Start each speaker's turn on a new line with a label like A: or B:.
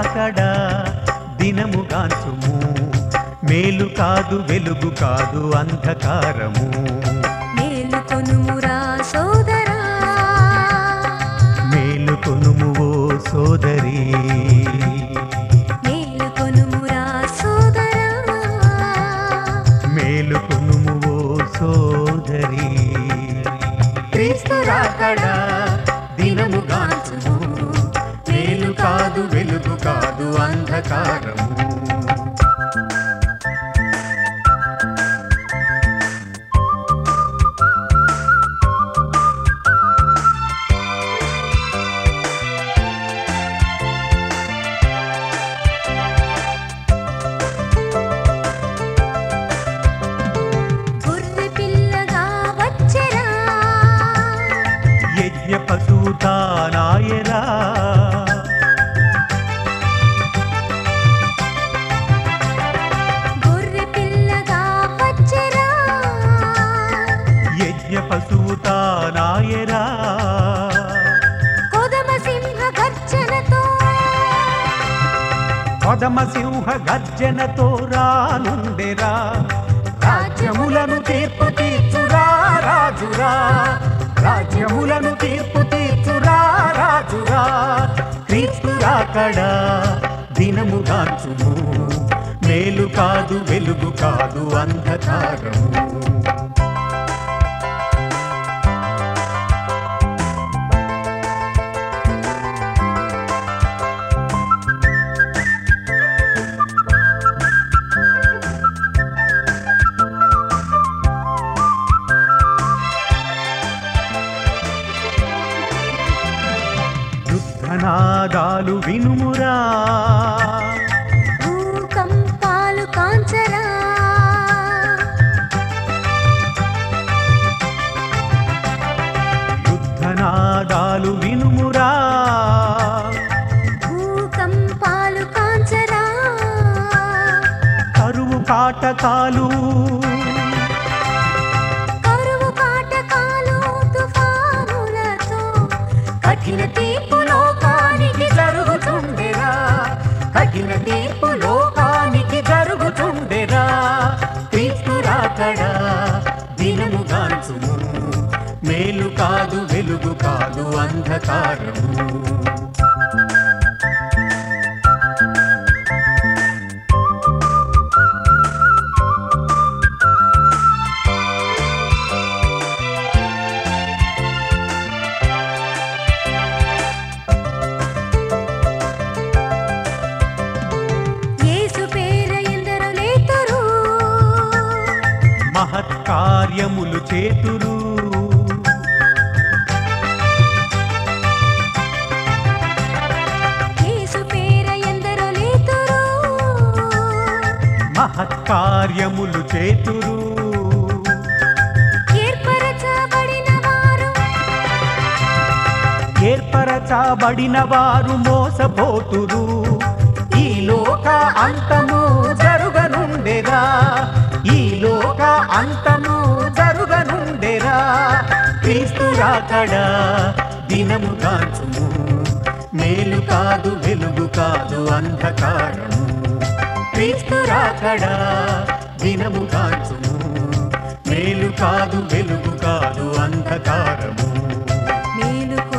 A: రాకడా దినముగాంచుము మేలు కాదు వెలుగు కాదు అంధకారము
B: మేలుకొనుమురా సోదరా
A: మేలుకొనుము ఓ సోదరి
B: మేలుకొనుమురా సోదరా
A: మేలుకొనుము ఓ సోదరి క్రీస్తు రాకడా దినముగాంచుము మేలు కాదు వెలుగు కాదు అంధకారము
B: గొర్రె పిల్లగా వచ్చెరా
A: యజ్ఞ పశువు తానాయరా
B: గొర్రె పిల్లగా వచ్చెరా
A: యజ్ఞ పశువు తానాయరా
B: కొదమ సింహ గర్జనతో
A: పదమ సింహ గర్జనతో రానుండెరా రాజ్యములను తీర్పు తీర్చురా రాజురా రాజ్యములను తీర్పు తీర్చురా రాజురా క్రీస్తు రాకడా దినముగాంచుము మేలు కాదు వెలుగు కాదు అంధకారము యుద్ధనాదాలు వినుమురా
B: భూకంపాలు కాంచరా
A: యుద్ధనాదాలు వినుమురా
B: భూకంపాలు కాంచరా
A: కరువు కాటకాలు
B: కరువు కాటకాలు తుఫానులతో కఠిన తీర్పు లోకానికి
A: జరుగుతుండెరా కఠిన తీర్పు లోకానికి జరుగుతుండెరా క్రీస్తు రాకడా దినముగాంచుము మేలు కాదు వెలుగు కాదు అంధకారము
B: యేసు పేర ఎందరో లేతురు
A: మహత్కార్యములు చేతురు
B: యేసు పేర ఎందరో లేతురు
A: మహత్కార్యములు చేతురు
B: ఏర్పరచబడిన వారు
A: ఏర్పరచబడిన వారు మోసపోతురు ఈ లోక అంతము జరుగనుండెరా ఈ లోక అంతము జరుగనుండెరా క్రీస్తు రాకడా దినము కాచుము మేలు కాదు వెలుగు కాదు అంధకారము క్రీస్తు రాకడా దినము కాచుము మేలు కాదు వెలుగు కాదు అంధకారము
B: మేలు